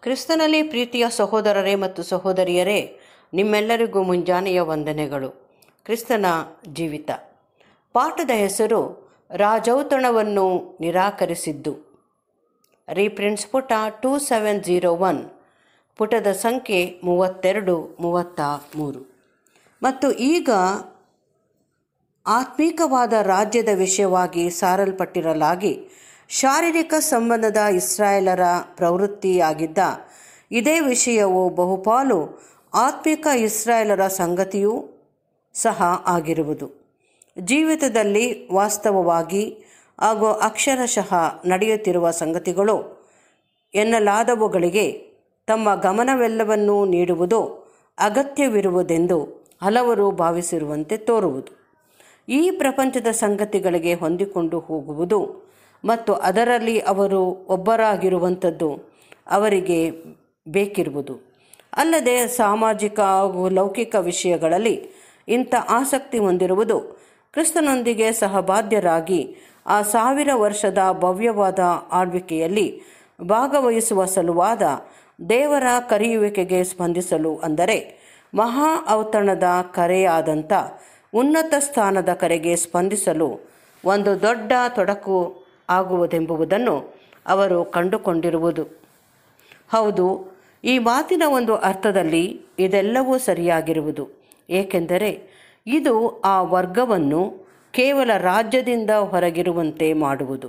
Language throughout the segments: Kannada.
ಕ್ರಿಸ್ತನಲ್ಲಿ ಪ್ರೀತಿಯ ಸಹೋದರರೇ ಮತ್ತು ಸಹೋದರಿಯರೇ ನಿಮ್ಮೆಲ್ಲರಿಗೂ ಮುಂಜಾನೆಯ ವಂದನೆಗಳು ಕ್ರಿಸ್ತನ ಜೀವಿತ ಪಾಠದ ಹೆಸರು ರಾಜೌತಣವನ್ನು ನಿರಾಕರಿಸಿದ್ದು ರೀಪ್ರಿಂಟ್ಸ್ ಪುಟ ಟೂ ಸೆವೆನ್ ಜೀರೋ ಒನ್ ಪುಟದ ಸಂಖ್ಯೆ ಮೂವತ್ತೆರಡು ಮೂವತ್ತ ಮೂರು ಮತ್ತು ಈಗ ಆತ್ಮೀಕವಾದ ರಾಜ್ಯದ ವಿಷಯವಾಗಿ ಸಾರಲ್ಪಟ್ಟಿರಲಾಗಿ ಶಾರೀರಿಕ ಸಂಬಂಧದ ಇಸ್ರಾಯೇಲರ ಪ್ರವೃತ್ತಿಯಾಗಿದ್ದ ಇದೇ ವಿಷಯವು ಬಹುಪಾಲು ಆತ್ಮಿಕ ಇಸ್ರಾಯೇಲರ ಸಂಗತಿಯೂ ಸಹ ಆಗಿರುವುದು ಜೀವಿತದಲ್ಲಿ ವಾಸ್ತವವಾಗಿ ಹಾಗೂ ಅಕ್ಷರಶಃ ನಡೆಯುತ್ತಿರುವ ಸಂಗತಿಗಳು ಎನ್ನಲಾದವುಗಳಿಗೆ ತಮ್ಮ ಗಮನವೆಲ್ಲವನ್ನೂ ನೀಡುವುದು ಅಗತ್ಯವಿರುವುದೆಂದು ಹಲವರು ಭಾವಿಸಿರುವಂತೆ ತೋರುವುದು ಈ ಪ್ರಪಂಚದ ಸಂಗತಿಗಳಿಗೆ ಹೊಂದಿಕೊಂಡು ಹೋಗುವುದು ಮತ್ತು ಅದರಲ್ಲಿ ಅವರು ಒಬ್ಬರಾಗಿರುವಂಥದ್ದು ಅವರಿಗೆ ಬೇಕಿರುವುದು ಅಲ್ಲದೆ ಸಾಮಾಜಿಕ ಹಾಗೂ ಲೌಕಿಕ ವಿಷಯಗಳಲ್ಲಿ ಇಂಥ ಆಸಕ್ತಿ ಹೊಂದಿರುವುದು ಕ್ರಿಸ್ತನೊಂದಿಗೆ ಸಹಬಾಧ್ಯರಾಗಿ ಆ ಸಾವಿರ ವರ್ಷದ ಭವ್ಯವಾದ ಆಳ್ವಿಕೆಯಲ್ಲಿ ಭಾಗವಹಿಸುವ ಸಲುವಾದ ದೇವರ ಕರೆಯುವಿಕೆಗೆ ಸ್ಪಂದಿಸಲು ಅಂದರೆ ಮಹಾ ಔತಣದ ಕರೆಯಾದಂಥ ಉನ್ನತ ಸ್ಥಾನದ ಕರೆಗೆ ಸ್ಪಂದಿಸಲು ಒಂದು ದೊಡ್ಡ ತೊಡಕು ಆಗುವುದೆಂಬುದನ್ನು ಅವರು ಕಂಡುಕೊಂಡಿರುವುದು ಹೌದು ಈ ಮಾತಿನ ಒಂದು ಅರ್ಥದಲ್ಲಿ ಇದೆಲ್ಲವೂ ಸರಿಯಾಗಿರುವುದು ಏಕೆಂದರೆ ಇದು ಆ ವರ್ಗವನ್ನು ಕೇವಲ ರಾಜ್ಯದಿಂದ ಹೊರಗಿರುವಂತೆ ಮಾಡುವುದು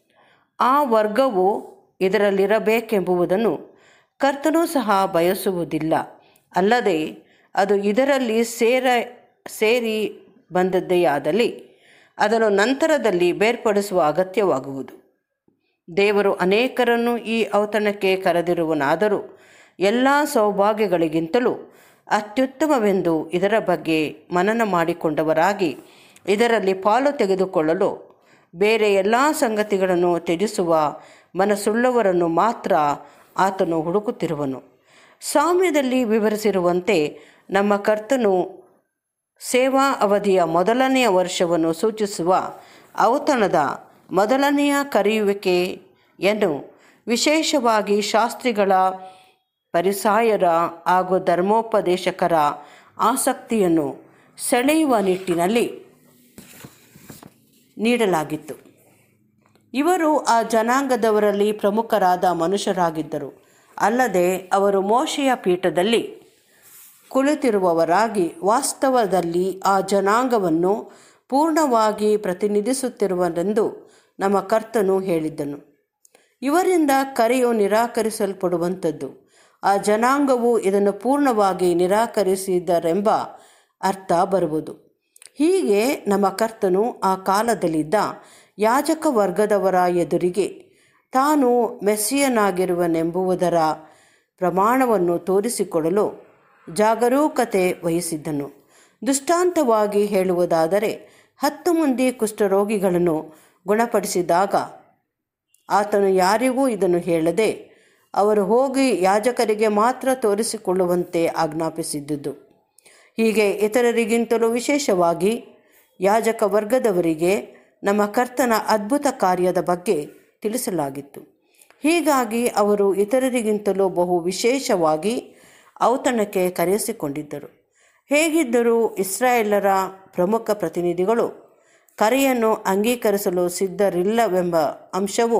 ಆ ವರ್ಗವು ಇದರಲ್ಲಿರಬೇಕೆಂಬುದನ್ನು ಕರ್ತನೂ ಸಹ ಬಯಸುವುದಿಲ್ಲ ಅಲ್ಲದೆ ಅದು ಇದರಲ್ಲಿ ಸೇರ ಸೇರಿ ಬಂದದ್ದೆಯಾದಲ್ಲಿ ಅದನ್ನು ನಂತರದಲ್ಲಿ ಬೇರ್ಪಡಿಸುವ ಅಗತ್ಯವಾಗುವುದು ದೇವರು ಅನೇಕರನ್ನು ಈ ಔತಣಕ್ಕೆ ಕರೆದಿರುವನಾದರೂ ಎಲ್ಲ ಸೌಭಾಗ್ಯಗಳಿಗಿಂತಲೂ ಅತ್ಯುತ್ತಮವೆಂದು ಇದರ ಬಗ್ಗೆ ಮನನ ಮಾಡಿಕೊಂಡವರಾಗಿ ಇದರಲ್ಲಿ ಪಾಲು ತೆಗೆದುಕೊಳ್ಳಲು ಬೇರೆ ಎಲ್ಲ ಸಂಗತಿಗಳನ್ನು ತ್ಯಜಿಸುವ ಮನಸ್ಸುಳ್ಳವರನ್ನು ಮಾತ್ರ ಆತನು ಹುಡುಕುತ್ತಿರುವನು ಸಾಮ್ಯದಲ್ಲಿ ವಿವರಿಸಿರುವಂತೆ ನಮ್ಮ ಕರ್ತನು ಸೇವಾ ಅವಧಿಯ ಮೊದಲನೆಯ ವರ್ಷವನ್ನು ಸೂಚಿಸುವ ಔತಣದ ಮೊದಲನೆಯ ಕರೆಯುವಿಕೆಯನ್ನು ವಿಶೇಷವಾಗಿ ಶಾಸ್ತ್ರಿಗಳ ಪರಿಸಾಯರ ಹಾಗೂ ಧರ್ಮೋಪದೇಶಕರ ಆಸಕ್ತಿಯನ್ನು ಸೆಳೆಯುವ ನಿಟ್ಟಿನಲ್ಲಿ ನೀಡಲಾಗಿತ್ತು ಇವರು ಆ ಜನಾಂಗದವರಲ್ಲಿ ಪ್ರಮುಖರಾದ ಮನುಷ್ಯರಾಗಿದ್ದರು ಅಲ್ಲದೆ ಅವರು ಮೋಶೆಯ ಪೀಠದಲ್ಲಿ ಕುಳಿತಿರುವವರಾಗಿ ವಾಸ್ತವದಲ್ಲಿ ಆ ಜನಾಂಗವನ್ನು ಪೂರ್ಣವಾಗಿ ಪ್ರತಿನಿಧಿಸುತ್ತಿರುವರೆಂದು ನಮ್ಮ ಕರ್ತನು ಹೇಳಿದ್ದನು ಇವರಿಂದ ಕರೆಯು ನಿರಾಕರಿಸಲ್ಪಡುವಂಥದ್ದು ಆ ಜನಾಂಗವು ಇದನ್ನು ಪೂರ್ಣವಾಗಿ ನಿರಾಕರಿಸಿದರೆಂಬ ಅರ್ಥ ಬರುವುದು ಹೀಗೆ ನಮ್ಮ ಕರ್ತನು ಆ ಕಾಲದಲ್ಲಿದ್ದ ಯಾಜಕ ವರ್ಗದವರ ಎದುರಿಗೆ ತಾನು ಮೆಸ್ಸಿಯನಾಗಿರುವನೆಂಬುವುದರ ಪ್ರಮಾಣವನ್ನು ತೋರಿಸಿಕೊಡಲು ಜಾಗರೂಕತೆ ವಹಿಸಿದ್ದನು ದೃಷ್ಟಾಂತವಾಗಿ ಹೇಳುವುದಾದರೆ ಹತ್ತು ಮಂದಿ ಕುಷ್ಠರೋಗಿಗಳನ್ನು ಗುಣಪಡಿಸಿದಾಗ ಆತನು ಯಾರಿಗೂ ಇದನ್ನು ಹೇಳದೆ ಅವರು ಹೋಗಿ ಯಾಜಕರಿಗೆ ಮಾತ್ರ ತೋರಿಸಿಕೊಳ್ಳುವಂತೆ ಆಜ್ಞಾಪಿಸಿದ್ದುದು ಹೀಗೆ ಇತರರಿಗಿಂತಲೂ ವಿಶೇಷವಾಗಿ ಯಾಜಕ ವರ್ಗದವರಿಗೆ ನಮ್ಮ ಕರ್ತನ ಅದ್ಭುತ ಕಾರ್ಯದ ಬಗ್ಗೆ ತಿಳಿಸಲಾಗಿತ್ತು ಹೀಗಾಗಿ ಅವರು ಇತರರಿಗಿಂತಲೂ ಬಹು ವಿಶೇಷವಾಗಿ ಔತಣಕ್ಕೆ ಕರೆಯಿಸಿಕೊಂಡಿದ್ದರು ಹೇಗಿದ್ದರೂ ಇಸ್ರಾಯೇಲರ ಪ್ರಮುಖ ಪ್ರತಿನಿಧಿಗಳು ಕರೆಯನ್ನು ಅಂಗೀಕರಿಸಲು ಸಿದ್ಧರಿಲ್ಲವೆಂಬ ಅಂಶವು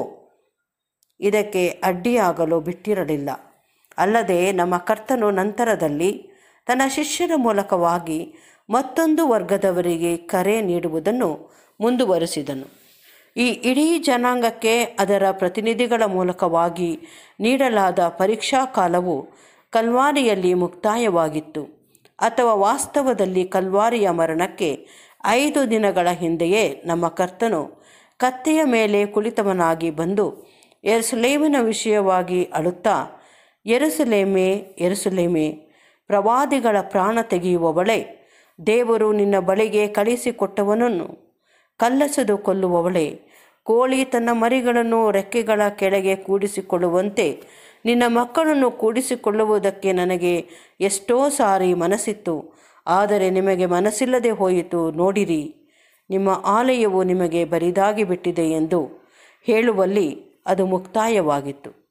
ಇದಕ್ಕೆ ಅಡ್ಡಿಯಾಗಲು ಬಿಟ್ಟಿರಲಿಲ್ಲ ಅಲ್ಲದೆ ನಮ್ಮ ಕರ್ತನು ನಂತರದಲ್ಲಿ ತನ್ನ ಶಿಷ್ಯರ ಮೂಲಕವಾಗಿ ಮತ್ತೊಂದು ವರ್ಗದವರಿಗೆ ಕರೆ ನೀಡುವುದನ್ನು ಮುಂದುವರಿಸಿದನು ಈ ಇಡೀ ಜನಾಂಗಕ್ಕೆ ಅದರ ಪ್ರತಿನಿಧಿಗಳ ಮೂಲಕವಾಗಿ ನೀಡಲಾದ ಪರೀಕ್ಷಾ ಕಾಲವು ಕಲ್ವಾರಿಯಲ್ಲಿ ಮುಕ್ತಾಯವಾಗಿತ್ತು ಅಥವಾ ವಾಸ್ತವದಲ್ಲಿ ಕಲ್ವಾರಿಯ ಮರಣಕ್ಕೆ ಐದು ದಿನಗಳ ಹಿಂದೆಯೇ ನಮ್ಮ ಕರ್ತನು ಕತ್ತೆಯ ಮೇಲೆ ಕುಳಿತವನಾಗಿ ಬಂದು ಎರುಸಲೇಮಿನ ವಿಷಯವಾಗಿ ಅಳುತ್ತಾ ಎರುಸಲೇಮೆ ಎರುಸಲೇಮೆ ಪ್ರವಾದಿಗಳ ಪ್ರಾಣ ತೆಗೆಯುವವಳೆ ದೇವರು ನಿನ್ನ ಬಳಿಗೆ ಕಳಿಸಿಕೊಟ್ಟವನನ್ನು ಕಲ್ಲಸದು ಕೊಲ್ಲುವವಳೆ ಕೋಳಿ ತನ್ನ ಮರಿಗಳನ್ನು ರೆಕ್ಕೆಗಳ ಕೆಳಗೆ ಕೂಡಿಸಿಕೊಳ್ಳುವಂತೆ ನಿನ್ನ ಮಕ್ಕಳನ್ನು ಕೂಡಿಸಿಕೊಳ್ಳುವುದಕ್ಕೆ ನನಗೆ ಎಷ್ಟೋ ಸಾರಿ ಮನಸ್ಸಿತ್ತು ಆದರೆ ನಿಮಗೆ ಮನಸ್ಸಿಲ್ಲದೆ ಹೋಯಿತು ನೋಡಿರಿ ನಿಮ್ಮ ಆಲಯವು ನಿಮಗೆ ಬರಿದಾಗಿ ಬಿಟ್ಟಿದೆ ಎಂದು ಹೇಳುವಲ್ಲಿ ಅದು ಮುಕ್ತಾಯವಾಗಿತ್ತು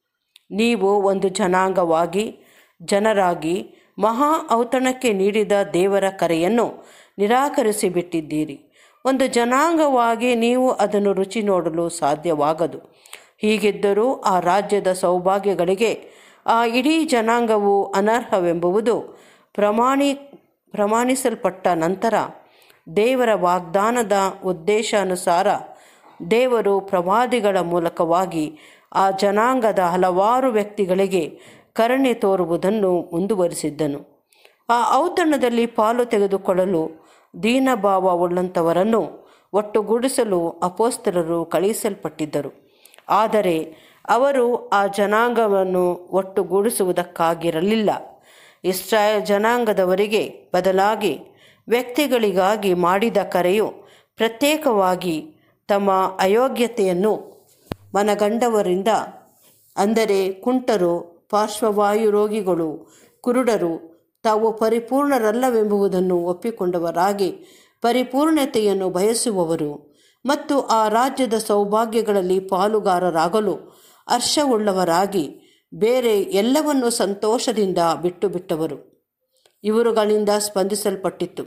ನೀವು ಒಂದು ಜನಾಂಗವಾಗಿ ಜನರಾಗಿ ಮಹಾ ಔತಣಕ್ಕೆ ನೀಡಿದ ದೇವರ ಕರೆಯನ್ನು ನಿರಾಕರಿಸಿ ಬಿಟ್ಟಿದ್ದೀರಿ ಒಂದು ಜನಾಂಗವಾಗಿ ನೀವು ಅದನ್ನು ರುಚಿ ನೋಡಲು ಸಾಧ್ಯವಾಗದು ಹೀಗಿದ್ದರೂ ಆ ರಾಜ್ಯದ ಸೌಭಾಗ್ಯಗಳಿಗೆ ಆ ಇಡೀ ಜನಾಂಗವು ಅನರ್ಹವೆಂಬುದು ಪ್ರಮಾಣಿ ಪ್ರಮಾಣಿಸಲ್ಪಟ್ಟ ನಂತರ ದೇವರ ವಾಗ್ದಾನದ ಉದ್ದೇಶಾನುಸಾರ ದೇವರು ಪ್ರವಾದಿಗಳ ಮೂಲಕವಾಗಿ ಆ ಜನಾಂಗದ ಹಲವಾರು ವ್ಯಕ್ತಿಗಳಿಗೆ ಕರುಣೆ ತೋರುವುದನ್ನು ಮುಂದುವರಿಸಿದ್ದನು ಆ ಔತಣದಲ್ಲಿ ಪಾಲು ತೆಗೆದುಕೊಳ್ಳಲು ದೀನಭಾವವುಳ್ಳಂಥವರನ್ನು ಒಟ್ಟುಗೂಡಿಸಲು ಅಪೋಸ್ತರರು ಕಳುಹಿಸಲ್ಪಟ್ಟಿದ್ದರು ಆದರೆ ಅವರು ಆ ಜನಾಂಗವನ್ನು ಒಟ್ಟುಗೂಡಿಸುವುದಕ್ಕಾಗಿರಲಿಲ್ಲ ಇಸ್ರಾಯೇಲ್ ಜನಾಂಗದವರಿಗೆ ಬದಲಾಗಿ ವ್ಯಕ್ತಿಗಳಿಗಾಗಿ ಮಾಡಿದ ಕರೆಯು ಪ್ರತ್ಯೇಕವಾಗಿ ತಮ್ಮ ಅಯೋಗ್ಯತೆಯನ್ನು ಮನಗಂಡವರಿಂದ ಅಂದರೆ ಕುಂಟರು ಪಾರ್ಶ್ವವಾಯು ರೋಗಿಗಳು ಕುರುಡರು ತಾವು ಪರಿಪೂರ್ಣರಲ್ಲವೆಂಬುದನ್ನು ಒಪ್ಪಿಕೊಂಡವರಾಗಿ ಪರಿಪೂರ್ಣತೆಯನ್ನು ಬಯಸುವವರು ಮತ್ತು ಆ ರಾಜ್ಯದ ಸೌಭಾಗ್ಯಗಳಲ್ಲಿ ಪಾಲುಗಾರರಾಗಲು ಹರ್ಷವುಳ್ಳವರಾಗಿ ಬೇರೆ ಎಲ್ಲವನ್ನು ಸಂತೋಷದಿಂದ ಬಿಟ್ಟು ಬಿಟ್ಟವರು ಇವರುಗಳಿಂದ ಸ್ಪಂದಿಸಲ್ಪಟ್ಟಿತ್ತು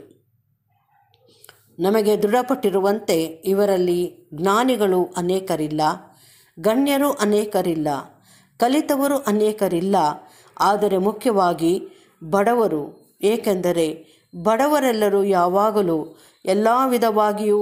ನಮಗೆ ದೃಢಪಟ್ಟಿರುವಂತೆ ಇವರಲ್ಲಿ ಜ್ಞಾನಿಗಳು ಅನೇಕರಿಲ್ಲ ಗಣ್ಯರು ಅನೇಕರಿಲ್ಲ ಕಲಿತವರು ಅನೇಕರಿಲ್ಲ ಆದರೆ ಮುಖ್ಯವಾಗಿ ಬಡವರು ಏಕೆಂದರೆ ಬಡವರೆಲ್ಲರೂ ಯಾವಾಗಲೂ ಎಲ್ಲ ವಿಧವಾಗಿಯೂ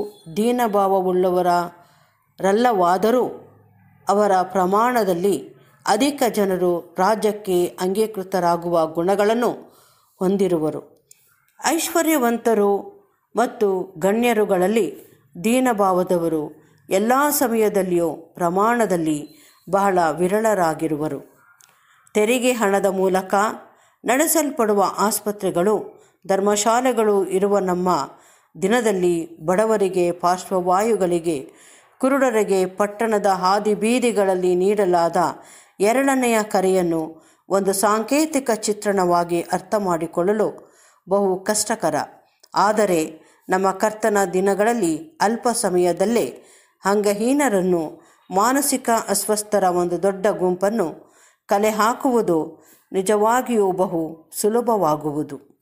ದೀನಭಾವವುಳ್ಳವರಲ್ಲವಾದರೂ ಅವರ ಪ್ರಮಾಣದಲ್ಲಿ ಅಧಿಕ ಜನರು ರಾಜ್ಯಕ್ಕೆ ಅಂಗೀಕೃತರಾಗುವ ಗುಣಗಳನ್ನು ಹೊಂದಿರುವರು ಐಶ್ವರ್ಯವಂತರು ಮತ್ತು ಗಣ್ಯರುಗಳಲ್ಲಿ ದೀನಭಾವದವರು ಎಲ್ಲ ಸಮಯದಲ್ಲಿಯೂ ಪ್ರಮಾಣದಲ್ಲಿ ಬಹಳ ವಿರಳರಾಗಿರುವರು ತೆರಿಗೆ ಹಣದ ಮೂಲಕ ನಡೆಸಲ್ಪಡುವ ಆಸ್ಪತ್ರೆಗಳು ಧರ್ಮಶಾಲೆಗಳು ಇರುವ ನಮ್ಮ ದಿನದಲ್ಲಿ ಬಡವರಿಗೆ ಪಾರ್ಶ್ವವಾಯುಗಳಿಗೆ ಕುರುಡರಿಗೆ ಪಟ್ಟಣದ ಹಾದಿ ಬೀದಿಗಳಲ್ಲಿ ನೀಡಲಾದ ಎರಡನೆಯ ಕರೆಯನ್ನು ಒಂದು ಸಾಂಕೇತಿಕ ಚಿತ್ರಣವಾಗಿ ಅರ್ಥ ಮಾಡಿಕೊಳ್ಳಲು ಬಹು ಕಷ್ಟಕರ ಆದರೆ ನಮ್ಮ ಕರ್ತನ ದಿನಗಳಲ್ಲಿ ಅಲ್ಪ ಸಮಯದಲ್ಲೇ ಅಂಗಹೀನರನ್ನು ಮಾನಸಿಕ ಅಸ್ವಸ್ಥರ ಒಂದು ದೊಡ್ಡ ಗುಂಪನ್ನು ಕಲೆ ಹಾಕುವುದು ನಿಜವಾಗಿಯೂ ಬಹು ಸುಲಭವಾಗುವುದು